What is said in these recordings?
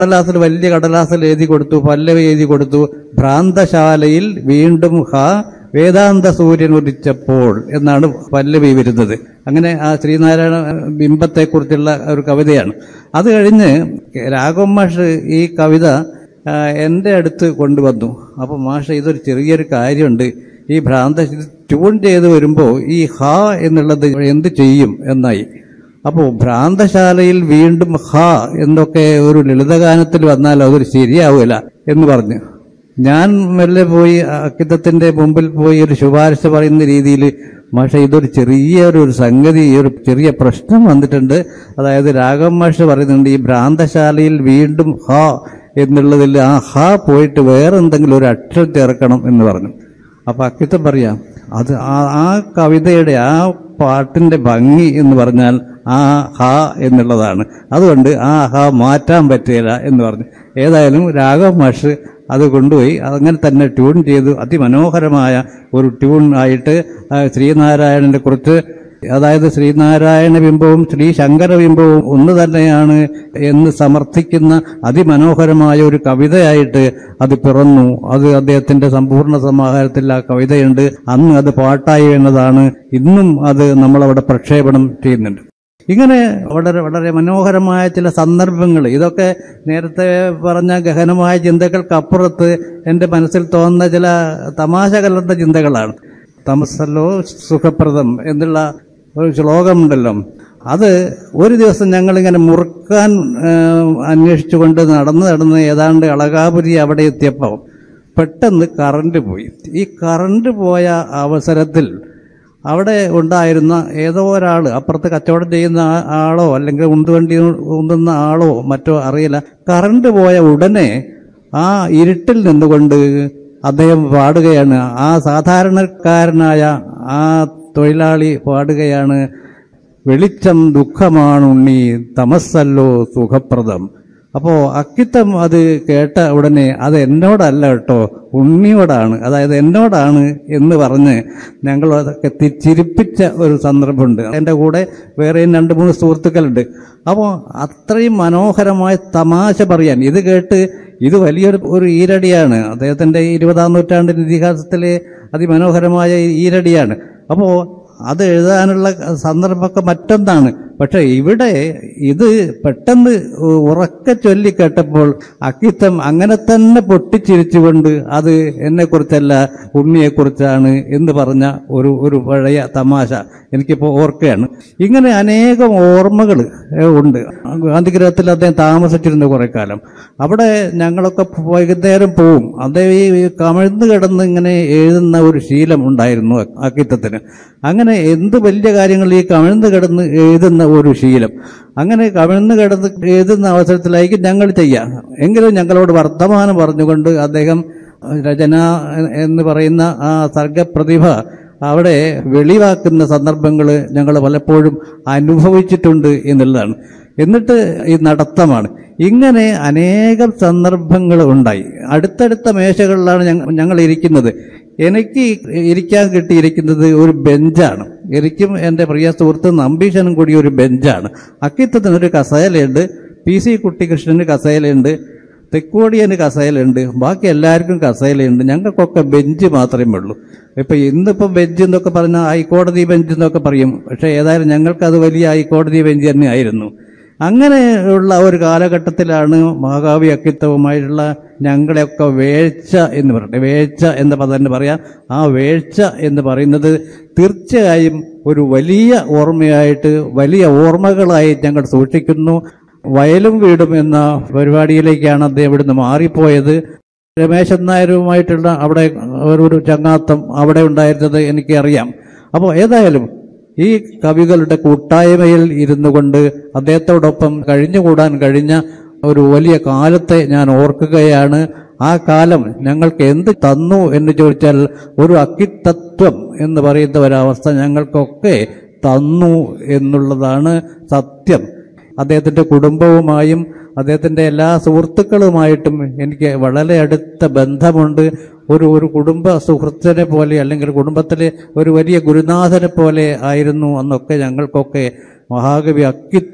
കടലാസിൽ വലിയ കടലാസിൽ എഴുതി കൊടുത്തു പല്ലവി എഴുതി കൊടുത്തു ഭ്രാന്തശാലയിൽ വീണ്ടും ഹ വേദാന്ത സൂര്യൻ ഉദിച്ചപ്പോൾ എന്നാണ് പല്ലവി വരുന്നത് അങ്ങനെ ആ ശ്രീനാരായണ ബിംബത്തെക്കുറിച്ചുള്ള ഒരു കവിതയാണ് അത് കഴിഞ്ഞ് രാഘവൻ മാഷ് ഈ കവിത ആ, എൻ്റെ അടുത്ത് കൊണ്ടുവന്നു അപ്പോൾ മാഷ് ഇതൊരു ചെറിയൊരു കാര്യമുണ്ട് ഈ ഭ്രാന്ത ട്യൂൺ ചെയ്ത് വരുമ്പോൾ ഈ ഹ എന്നുള്ളത് എന്ത് ചെയ്യും എന്നായി അപ്പോൾ ഭ്രാന്തശാലയിൽ വീണ്ടും ഹ എന്നൊക്കെ ഒരു ലളിതഗാനത്തിൽ വന്നാൽ അതൊരു ശരിയാവില്ല എന്ന് പറഞ്ഞു ഞാൻ മെല്ലെ പോയി അക്കിത്തത്തിന്റെ മുമ്പിൽ പോയി ഒരു ശുപാർശ പറയുന്ന രീതിയിൽ മാഷ ഇതൊരു ചെറിയ ഒരു ഒരു സംഗതി ഒരു ചെറിയ പ്രശ്നം വന്നിട്ടുണ്ട് അതായത് രാഘവ മാഷ് പറയുന്നുണ്ട് ഈ ഭ്രാന്തശാലയിൽ വീണ്ടും ഹ എന്നുള്ളതിൽ ആ ഹ പോയിട്ട് വേറെ എന്തെങ്കിലും ഒരു അക്ഷരം ചേർക്കണം എന്ന് പറഞ്ഞു അപ്പൊ അക്കിത്തം പറയാം അത് ആ ആ കവിതയുടെ ആ പാട്ടിന്റെ ഭംഗി എന്ന് പറഞ്ഞാൽ ആ ഹ എന്നുള്ളതാണ് അതുകൊണ്ട് ആ ഹ മാറ്റാൻ പറ്റുകയില്ല എന്ന് പറഞ്ഞു ഏതായാലും രാഘവ മാഷ് അത് കൊണ്ടുപോയി അങ്ങനെ തന്നെ ട്യൂൺ ചെയ്തു അതിമനോഹരമായ ഒരു ട്യൂൺ ആയിട്ട് ആ ശ്രീനാരായണനെ കുറിച്ച് അതായത് ശ്രീനാരായണ ബിംബവും ശ്രീ ശങ്കര ബിംബവും ഒന്ന് തന്നെയാണ് എന്ന് സമർത്ഥിക്കുന്ന അതിമനോഹരമായ ഒരു കവിതയായിട്ട് അത് പിറന്നു അത് അദ്ദേഹത്തിന്റെ സമ്പൂർണ്ണ സമാഹാരത്തിൽ ആ കവിതയുണ്ട് അന്ന് അത് പാട്ടായി എന്നതാണ് ഇന്നും അത് നമ്മളവിടെ പ്രക്ഷേപണം ചെയ്യുന്നുണ്ട് ഇങ്ങനെ വളരെ വളരെ മനോഹരമായ ചില സന്ദർഭങ്ങൾ ഇതൊക്കെ നേരത്തെ പറഞ്ഞ ഗഹനമായ ചിന്തകൾക്കപ്പുറത്ത് എൻ്റെ മനസ്സിൽ തോന്നുന്ന ചില തമാശ കലർന്ന ചിന്തകളാണ് തമസല്ലോ സുഖപ്രദം എന്നുള്ള ഒരു ശ്ലോകമുണ്ടല്ലോ അത് ഒരു ദിവസം ഞങ്ങളിങ്ങനെ മുറുക്കാൻ അന്വേഷിച്ചുകൊണ്ട് നടന്ന് നടന്ന് ഏതാണ്ട് അളകാപുരി അവിടെ എത്തിയപ്പോൾ പെട്ടെന്ന് കറണ്ട് പോയി ഈ കറണ്ട് പോയ അവസരത്തിൽ അവിടെ ഉണ്ടായിരുന്ന ഏതോ ഒരാൾ അപ്പുറത്ത് കച്ചവടം ചെയ്യുന്ന ആ- ആളോ അല്ലെങ്കിൽ ഉന്തുവണ്ടി ഉന്തുന്ന ആളോ മറ്റോ അറിയില്ല കറണ്ട് പോയ ഉടനെ ആ ഇരുട്ടിൽ നിന്നുകൊണ്ട് അദ്ദേഹം പാടുകയാണ് ആ സാധാരണക്കാരനായ ആ തൊഴിലാളി പാടുകയാണ് വെളിച്ചം ദുഃഖമാണുണ്ണി തമസ്സല്ലോ സുഖപ്രദം അപ്പോ അക്കിത്തം അത് കേട്ട ഉടനെ അത് എന്നോടല്ല കേട്ടോ ഉണ്ണിയോടാണ് അതായത് എന്നോടാണ് എന്ന് പറഞ്ഞ് ഞങ്ങൾ അതൊക്കെ തി- ചിരിപ്പിച്ച ഒരു സന്ദർഭമുണ്ട് എൻ്റെ കൂടെ വേറെയും രണ്ട് മൂന്ന് സുഹൃത്തുക്കളുണ്ട് അപ്പോൾ അത്രയും മനോഹരമായ തമാശ പറയാൻ ഇത് കേട്ട് ഇത് വലിയൊരു ഒരു ഈരടിയാണ് അദ്ദേഹത്തിൻ്റെ ഇരുപതാം നൂറ്റാണ്ടിൻ്റെ ഇതിഹാസത്തിലെ അതിമനോഹരമായ ഈരടിയാണ് അപ്പോൾ അത് എഴുതാനുള്ള സന്ദർഭമൊക്കെ മറ്റൊന്നാണ് പക്ഷെ ഇവിടെ ഇത് പെട്ടെന്ന് ഉറക്കെ ചൊല്ലിക്കേട്ടപ്പോൾ അക്കിത്തം അങ്ങനെ തന്നെ പൊട്ടിച്ചിരിച്ചുകൊണ്ട് അത് എന്നെക്കുറിച്ചല്ല ഉണ്ണിയെക്കുറിച്ചാണ് എന്ന് പറഞ്ഞ ഒരു ഒരു പഴയ തമാശ എനിക്കിപ്പോൾ ഓർക്കുകയാണ് ഇങ്ങനെ അനേകം ഓർമ്മകൾ ഉണ്ട് ഗാന്ധിഗ്രഹത്തിൽ അദ്ദേഹം താമസിച്ചിരുന്ന കുറെ കാലം അവിടെ ഞങ്ങളൊക്കെ വൈകുന്നേരം പോവും അദ്ദേഹം ഈ കമിഴ്ന്ന് കിടന്ന് ഇങ്ങനെ എഴുതുന്ന ഒരു ശീലം ഉണ്ടായിരുന്നു അക്കിത്തത്തിന് അങ്ങനെ എന്ത് വലിയ കാര്യങ്ങൾ ഈ കമിഴ്ന്ന് കിടന്ന് എഴുതുന്ന ഒരു ശീലം അങ്ങനെ കമിഴ്ന്ന് കിടന്ന് എഴുതുന്ന അവസരത്തിലായിരിക്കും ഞങ്ങൾ ചെയ്യാം എങ്കിലും ഞങ്ങളോട് വർത്തമാനം പറഞ്ഞുകൊണ്ട് അദ്ദേഹം രചന എന്ന് പറയുന്ന ആ സർഗപ്രതിഭ അവിടെ വെളിവാക്കുന്ന സന്ദർഭങ്ങൾ ഞങ്ങൾ പലപ്പോഴും അനുഭവിച്ചിട്ടുണ്ട് എന്നുള്ളതാണ് എന്നിട്ട് ഈ നടത്തമാണ് ഇങ്ങനെ അനേകം സന്ദർഭങ്ങൾ ഉണ്ടായി അടുത്തടുത്ത മേശകളിലാണ് ഞങ്ങ- ഞങ്ങൾ ഇരിക്കുന്നത് എനിക്ക് ഇരിക്കാൻ കിട്ടിയിരിക്കുന്നത് ഒരു ബെഞ്ചാണ് എനിക്കും എൻ്റെ പ്രിയ സുഹൃത്ത് നമ്പീശനും കൂടി ഒരു ബെഞ്ചാണ് അക്കിത്തത്തിന് ഒരു കസേലയുണ്ട് പി സി കുട്ടികൃഷ്ണന് കസേലയുണ്ട് തെക്കോടിയന് കസേലയുണ്ട് ബാക്കി എല്ലാവർക്കും കസേലയുണ്ട് ഞങ്ങൾക്കൊക്കെ ബെഞ്ച് മാത്രമേ ഉള്ളൂ ഇപ്പൊ ഇന്നിപ്പോ ബെഞ്ച് എന്നൊക്കെ പറഞ്ഞാൽ ഹൈക്കോടതി ബെഞ്ച് എന്നൊക്കെ പറയും പക്ഷെ ഏതായാലും ഞങ്ങൾക്ക് അത് വലിയ ഹൈക്കോടതി ബെഞ്ച് തന്നെ ആയിരുന്നു അങ്ങനെയുള്ള ഒരു കാലഘട്ടത്തിലാണ് മഹാകാവി അക്കിത്തവുമായിട്ടുള്ള ഞങ്ങളെയൊക്കെ വേഴ്ച എന്ന് പറയുന്നത് വേഴ്ച എന്ന പദം തന്നെ പറയാം ആ വേഴ്ച എന്ന് പറയുന്നത് തീർച്ചയായും ഒരു വലിയ ഓർമ്മയായിട്ട് വലിയ ഓർമ്മകളായി ഞങ്ങൾ സൂക്ഷിക്കുന്നു വയലും വീടും എന്ന പരിപാടിയിലേക്കാണ് അദ്ദേഹം ഇവിടുന്ന് മാറിപ്പോയത് രമേശൻ നായരുമായിട്ടുള്ള അവിടെ ഒരു ഒരു ചങ്ങാത്തം അവിടെ ഉണ്ടായിരുന്നത് എനിക്കറിയാം അപ്പോൾ ഏതായാലും ഈ കവികളുടെ കൂട്ടായ്മയിൽ ഇരുന്നു കൊണ്ട് അദ്ദേഹത്തോടൊപ്പം കഴിഞ്ഞുകൂടാൻ കഴിഞ്ഞ ഒരു വലിയ കാലത്തെ ഞാൻ ഓർക്കുകയാണ് ആ കാലം ഞങ്ങൾക്ക് എന്ത് തന്നു എന്ന് ചോദിച്ചാൽ ഒരു അക്കിത്തത്വം എന്ന് പറയുന്ന ഒരവസ്ഥ ഞങ്ങൾക്കൊക്കെ തന്നു എന്നുള്ളതാണ് സത്യം അദ്ദേഹത്തിന്റെ കുടുംബവുമായും അദ്ദേഹത്തിന്റെ എല്ലാ സുഹൃത്തുക്കളുമായിട്ടും എനിക്ക് വളരെ അടുത്ത ബന്ധമുണ്ട് ഒരു ഒരു കുടുംബ സുഹൃത്തിനെ പോലെ അല്ലെങ്കിൽ കുടുംബത്തിലെ ഒരു വലിയ ഗുരുനാഥനെ പോലെ ആയിരുന്നു അന്നൊക്കെ ഞങ്ങൾക്കൊക്കെ മഹാകവി അക്കിത്തം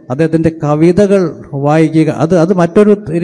അദ്ദേഹത്തിന്റെ കവിതകൾ വായിക്കുക അത് അത് മറ്റൊരു